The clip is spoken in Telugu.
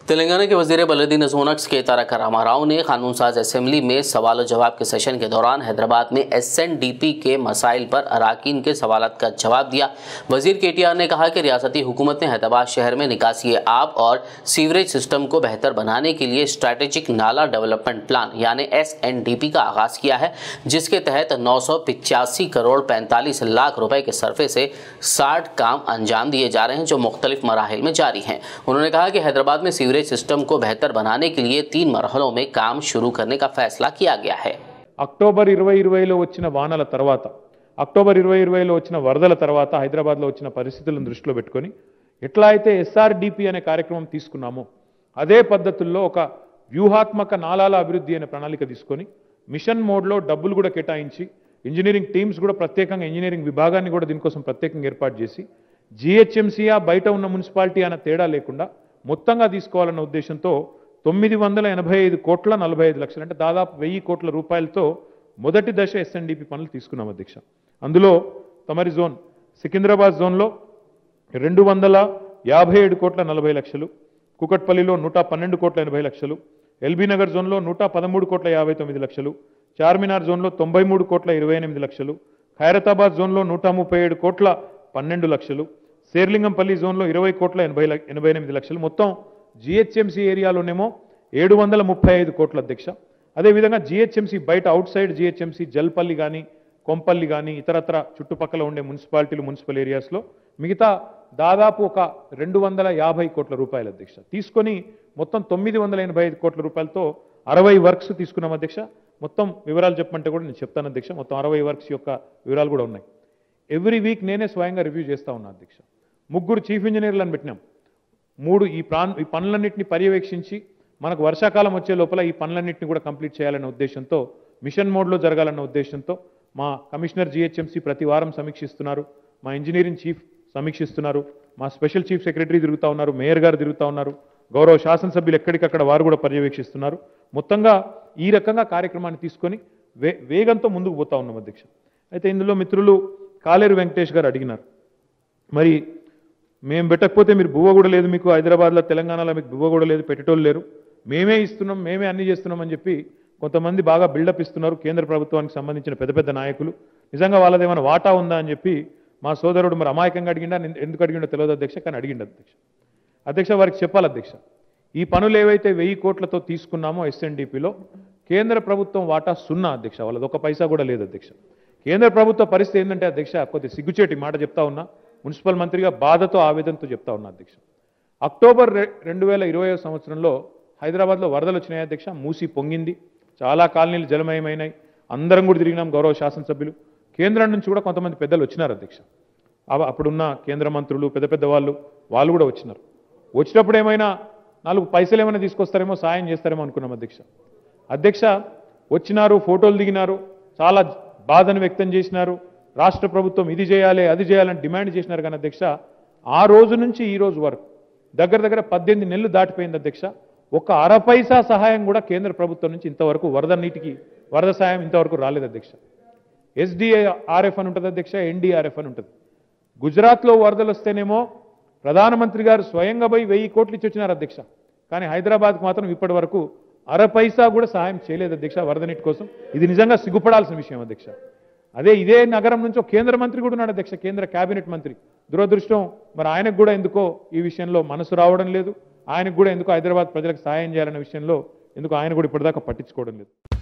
तेलंगाना के वजीर बलदीन सोनक्स के तारक रामाराव ने कानून साज असेंबली में सवाल जवाब के सेशन के दौरान हैदराबाद में एस के मसाइल पर अरकान के सवाल का जवाब दिया वजीर के टी आर ने कहा कि रियासती हुकूमत ने हैदराबाद शहर में निकासी आब और सीवरेज सिस्टम को बेहतर बनाने के लिए स्ट्रैटेजिक नाला डेवलपमेंट प्लान यानी एस का आगाज किया है जिसके तहत नौ करोड़ पैंतालीस लाख रुपए के सरफे से साठ काम अंजाम दिए जा रहे हैं जो मुख्तलिफ मराहल में जारी हैं उन्होंने कहा कि हैदराबाद में सीवरेज सिस्टम को बेहतर बनाने के लिए तीन मरहलों में काम शुरू करने का फैसला किया गया है అక్టోబర్ ఇరవై ఇరవైలో వచ్చిన వానల తర్వాత అక్టోబర్ ఇరవై ఇరవైలో వచ్చిన వరదల తర్వాత హైదరాబాద్లో వచ్చిన పరిస్థితులను దృష్టిలో పెట్టుకొని ఎట్లా అయితే ఎస్ఆర్డిపి అనే కార్యక్రమం తీసుకున్నామో అదే పద్ధతుల్లో ఒక వ్యూహాత్మక నాలాల అభివృద్ధి అనే ప్రణాళిక తీసుకొని మిషన్ మోడ్లో డబ్బులు కూడా కేటాయించి ఇంజనీరింగ్ టీమ్స్ కూడా ప్రత్యేకంగా ఇంజనీరింగ్ విభాగాన్ని కూడా దీనికోసం ప్రత్యేకంగా ఏర్పాటు చేసి జిహెచ్ఎంసీయా బయట ఉన్న మున్సిపాలిటీ అన్న తేడా లేకుండా మొత్తంగా తీసుకోవాలన్న ఉద్దేశంతో తొమ్మిది వందల ఎనభై ఐదు కోట్ల నలభై ఐదు లక్షలు అంటే దాదాపు వెయ్యి కోట్ల రూపాయలతో మొదటి దశ ఎస్ఎన్డిపి పనులు తీసుకున్నాం అధ్యక్ష అందులో తమరి జోన్ సికింద్రాబాద్ జోన్లో రెండు వందల యాభై ఏడు కోట్ల నలభై లక్షలు కుకట్పల్లిలో నూట పన్నెండు కోట్ల ఎనభై లక్షలు ఎల్బీ నగర్ జోన్లో నూట పదమూడు కోట్ల యాభై తొమ్మిది లక్షలు చార్మినార్ జోన్లో తొంభై మూడు కోట్ల ఇరవై ఎనిమిది లక్షలు ఖైరతాబాద్ జోన్లో నూట ముప్పై ఏడు కోట్ల పన్నెండు లక్షలు శేర్లింగంపల్లి జోన్లో ఇరవై కోట్ల ఎనభై ల- ఎనభై ఎనిమిది లక్షలు మొత్తం జిహెచ్ఎంసీ ఏరియాలోనేమో ఏడు వందల ముప్పై ఐదు కోట్ల అధ్యక్ష అదేవిధంగా జిహెచ్ఎంసీ బయట అవుట్ సైడ్ జిహెచ్ఎంసీ జల్పల్లి కానీ కొంపల్లి కానీ ఇతరత్ర చుట్టుపక్కల ఉండే మున్సిపాలిటీలు మున్సిపల్ ఏరియాస్లో మిగతా దాదాపు ఒక రెండు వందల యాభై కోట్ల రూపాయల అధ్యక్ష తీసుకొని మొత్తం తొమ్మిది వందల ఎనభై ఐదు కోట్ల రూపాయలతో అరవై వర్క్స్ తీసుకున్నాం అధ్యక్ష మొత్తం వివరాలు చెప్పమంటే కూడా నేను చెప్తాను అధ్యక్ష మొత్తం అరవై వర్క్స్ యొక్క వివరాలు కూడా ఉన్నాయి ఎవ్రీ వీక్ నేనే స్వయంగా రివ్యూ చేస్తా ఉన్నా అధ్యక్ష ముగ్గురు చీఫ్ ఇంజనీర్లను పెట్టినాం మూడు ఈ ప్రాన్ ఈ పనులన్నింటినీ పర్యవేక్షించి మనకు వర్షాకాలం వచ్చే లోపల ఈ పనులన్నింటినీ కూడా కంప్లీట్ చేయాలనే ఉద్దేశంతో మిషన్ మోడ్లో జరగాలన్న ఉద్దేశంతో మా కమిషనర్ జిహెచ్ఎంసీ ప్రతి వారం సమీక్షిస్తున్నారు మా ఇంజనీరింగ్ చీఫ్ సమీక్షిస్తున్నారు మా స్పెషల్ చీఫ్ సెక్రటరీ తిరుగుతూ ఉన్నారు మేయర్ గారు తిరుగుతూ ఉన్నారు గౌరవ శాసనసభ్యులు ఎక్కడికక్కడ వారు కూడా పర్యవేక్షిస్తున్నారు మొత్తంగా ఈ రకంగా కార్యక్రమాన్ని తీసుకొని వే వేగంతో ముందుకు పోతా ఉన్నాం అధ్యక్ష అయితే ఇందులో మిత్రులు కాలేరు వెంకటేష్ గారు అడిగినారు మరి మేము పెట్టకపోతే మీరు బువ్వ కూడా లేదు మీకు హైదరాబాద్లో తెలంగాణలో మీకు బువ్వ కూడా లేదు పెట్టేటోళ్ళు లేరు మేమే ఇస్తున్నాం మేమే అన్ని చేస్తున్నాం అని చెప్పి కొంతమంది బాగా బిల్డప్ ఇస్తున్నారు కేంద్ర ప్రభుత్వానికి సంబంధించిన పెద్ద పెద్ద నాయకులు నిజంగా వాళ్ళది ఏమైనా వాటా ఉందా అని చెప్పి మా సోదరుడు మరి అమాయకంగా అడిగిండా నేను ఎందుకు అడిగిండో తెలియదు అధ్యక్ష కానీ అడిగిండు అధ్యక్ష అధ్యక్ష వారికి చెప్పాలి అధ్యక్ష ఈ పనులు ఏవైతే వెయ్యి కోట్లతో తీసుకున్నామో ఎస్ఎన్డిపిలో కేంద్ర ప్రభుత్వం వాటా సున్నా అధ్యక్ష వాళ్ళది ఒక పైసా కూడా లేదు అధ్యక్ష కేంద్ర ప్రభుత్వ పరిస్థితి ఏంటంటే అధ్యక్ష కొద్ది సిగ్గుచేటి మాట చెప్తా ఉన్నా మున్సిపల్ మంత్రిగా బాధతో ఆవేదనతో చెప్తా ఉన్నా అధ్యక్ష అక్టోబర్ రె- రెండు వేల ఇరవై సంవత్సరంలో హైదరాబాద్లో వరదలు వచ్చినాయి అధ్యక్ష మూసి పొంగింది చాలా కాలనీలు జలమయమైనాయి అందరం కూడా తిరిగినాం గౌరవ శాసనసభ్యులు కేంద్రం నుంచి కూడా కొంతమంది పెద్దలు వచ్చినారు అధ్యక్ష అవ- అప్పుడున్న కేంద్ర మంత్రులు పెద్ద పెద్ద వాళ్ళు వాళ్ళు కూడా వచ్చినారు వచ్చినప్పుడు ఏమైనా నాలుగు పైసలు ఏమైనా తీసుకొస్తారేమో సాయం చేస్తారేమో అనుకున్నాం అధ్యక్ష అధ్యక్ష వచ్చినారు ఫోటోలు దిగినారు చాలా బాధను వ్యక్తం చేసినారు రాష్ట్ర ప్రభుత్వం ఇది చేయాలి అది చేయాలని డిమాండ్ చేసినారు కానీ అధ్యక్ష ఆ రోజు నుంచి ఈ రోజు వరకు దగ్గర దగ్గర పద్దెనిమిది నెలలు దాటిపోయింది అధ్యక్ష ఒక అర పైసా సహాయం కూడా కేంద్ర ప్రభుత్వం నుంచి ఇంతవరకు వరద నీటికి వరద సహాయం ఇంతవరకు రాలేదు అధ్యక్ష ఎస్డిఆర్ఎఫ్ అని ఉంటుంది అధ్యక్ష ఎన్డీఆర్ఎఫ్ అని ఉంటుంది గుజరాత్లో వరదలు వస్తేనేమో ప్రధానమంత్రి గారు స్వయంగా పోయి వెయ్యి కోట్లు ఇచ్చి వచ్చినారు అధ్యక్ష కానీ హైదరాబాద్కు మాత్రం ఇప్పటి వరకు అర పైసా కూడా సహాయం చేయలేదు అధ్యక్ష వరద నీటి కోసం ఇది నిజంగా సిగ్గుపడాల్సిన విషయం అధ్యక్ష అదే ఇదే నగరం నుంచి ఒక కేంద్ర మంత్రి కూడా ఉన్నాడు అధ్యక్ష కేంద్ర కేబినెట్ మంత్రి దురదృష్టం మరి ఆయనకు కూడా ఎందుకో ఈ విషయంలో మనసు రావడం లేదు ఆయనకు కూడా ఎందుకో హైదరాబాద్ ప్రజలకు సహాయం చేయాలనే విషయంలో ఎందుకు ఆయన కూడా ఇప్పటిదాకా పట్టించుకోవడం లేదు